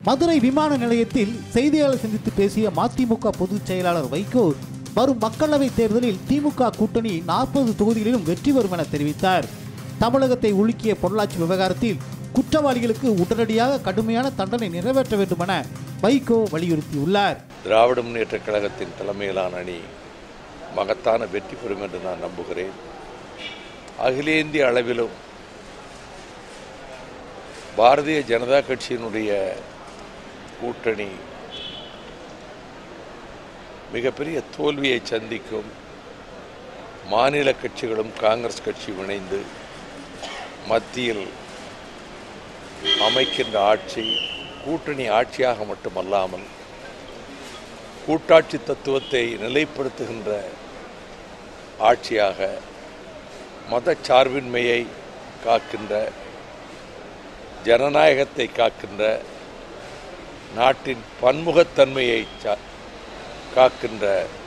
மதுரை விமான நிலையத்தில் செய்தியாளர் சந்தித்து பேசிய மதிமுக பொதுச் செயலாளர் வைகோ வரும் மக்களவைத் தேர்தலில் திமுக கூட்டணி நாற்பது தொகுதிகளிலும் வெற்றி பெறும் என தெரிவித்தார் தமிழகத்தை உலுக்கிய பொள்ளாச்சி விவகாரத்தில் குற்றவாளிகளுக்கு உடனடியாக கடுமையான தண்டனை நிறைவேற்ற வேண்டும் என வைகோ வலியுறுத்தியுள்ளார் திராவிட முன்னேற்றக் கழகத்தின் தலைமையிலான அணி மகத்தான வெற்றி பெறும் என்று நான் நம்புகிறேன் அகில இந்திய அளவிலும் பாரதிய ஜனதா கட்சியினுடைய கூட்டணி மிகப்பெரிய தோல்வியை சந்திக்கும் மாநில கட்சிகளும் காங்கிரஸ் கட்சியும் இணைந்து மத்தியில் அமைக்கின்ற ஆட்சி கூட்டணி ஆட்சியாக மட்டுமல்லாமல் கூட்டாட்சி தத்துவத்தை நிலைப்படுத்துகின்ற ஆட்சியாக மதச்சார்பின்மையை காக்கின்ற ஜனநாயகத்தை காக்கின்ற நாட்டின் பன்முகத்தன்மையை சா- காக்கின்ற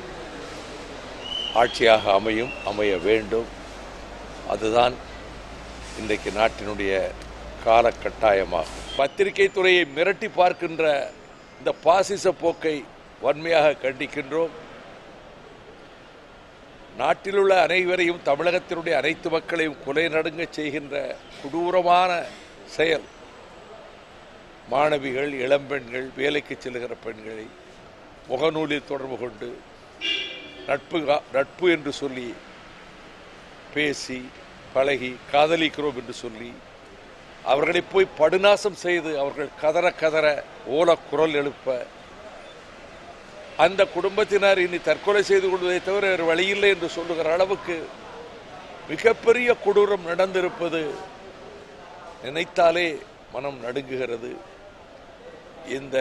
ஆட்சியாக அமையும் அமைய வேண்டும் அதுதான் இன்றைக்கு நாட்டினுடைய காலகட்டாயமாகும் பத்திரிகை துறையை மிரட்டி பார்க்கின்ற இந்த பாசிச போக்கை வன்மையாக கண்டிக்கின்றோம் நாட்டிலுள்ள அனைவரையும் தமிழகத்தினுடைய அனைத்து மக்களையும் கொலை நடுங்கச் செய்கின்ற கொடூரமான செயல் மாணவிகள் இளம்பெண்கள் வேலைக்கு செல்லுகிற பெண்களை முகநூலில் தொடர்பு கொண்டு நட்பு கா- நட்பு என்று சொல்லி பேசி பழகி காதலிக்கிறோம் என்று சொல்லி அவர்களை போய் படுநாசம் செய்து அவர்கள் கதற கதற ஓல குரல் எழுப்ப அந்த குடும்பத்தினர் இனி தற்கொலை செய்து கொள்வதை தவிர வேறு வழியில்லை என்று சொல்லுகிற அளவுக்கு மிகப்பெரிய கொடூரம் நடந்திருப்பது நினைத்தாலே மனம் நடுங்குகிறது இந்த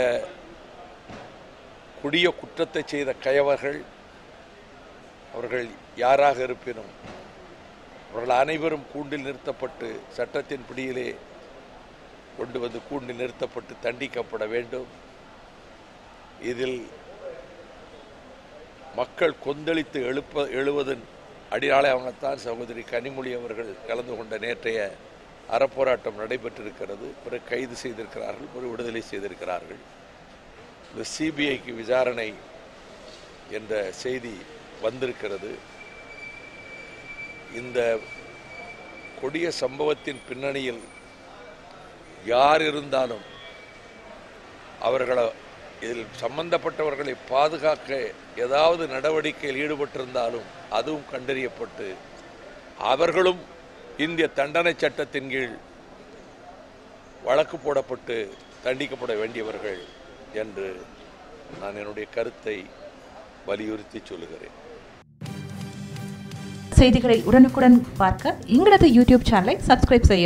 கொடிய குற்றத்தை செய்த கயவர்கள் அவர்கள் யாராக இருப்பினும் அவர்கள் அனைவரும் கூண்டில் நிறுத்தப்பட்டு சட்டத்தின் பிடியிலே கொண்டு வந்து கூண்டில் நிறுத்தப்பட்டு தண்டிக்கப்பட வேண்டும் இதில் மக்கள் கொந்தளித்து எழுப்ப எழுவதன் அடியாளமாகத்தான் சகோதரி கனிமொழி அவர்கள் கலந்து கொண்ட நேற்றைய அறப்போராட்டம் நடைபெற்றிருக்கிறது பிறகு கைது செய்திருக்கிறார்கள் பிறகு விடுதலை செய்திருக்கிறார்கள் இந்த சிபிஐக்கு விசாரணை என்ற செய்தி வந்திருக்கிறது இந்த கொடிய சம்பவத்தின் பின்னணியில் யார் இருந்தாலும் அவர்களை இதில் சம்பந்தப்பட்டவர்களை பாதுகாக்க ஏதாவது நடவடிக்கையில் ஈடுபட்டிருந்தாலும் அதுவும் கண்டறியப்பட்டு அவர்களும் இந்திய தண்டனை சட்டத்தின் கீழ் வழக்கு போடப்பட்டு தண்டிக்கப்பட வேண்டியவர்கள் என்று நான் என்னுடைய கருத்தை வலியுறுத்தி சொல்லுகிறேன் செய்திகளை உடனுக்குடன் பார்க்க எங்களது யூடியூப் சேனலை சப்ஸ்கிரைப் செய்ய